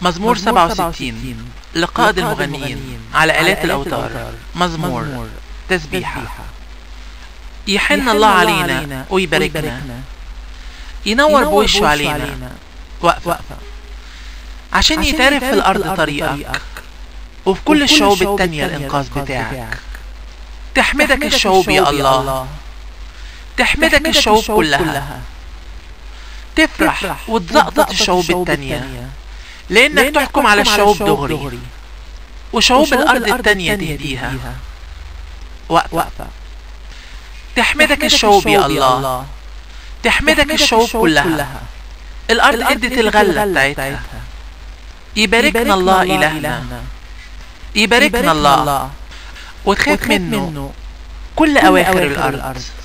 مزمور 67 لقائد المغنيين على آلات الأوتار مزمور تسبيحة يحن الله علينا ويباركنا ينور بوشه علينا وقفة عشان يتعرف في الأرض طريقك وفي كل الشعوب التانية الإنقاذ بتاعك تحمدك الشعوب يا الله تحمدك الشعوب كلها تفرح وتزقطط الشعوب التانية لأنك تحكم على الشعوب دغري وشعوب الأرض التانية تهديها وقفة تحمدك الشعوب يا الله تحمدك الشعوب كلها الأرض ادت الغلة بتاعتها يباركنا الله إلهنا يباركنا الله وتخاف منه كل أواخر الأرض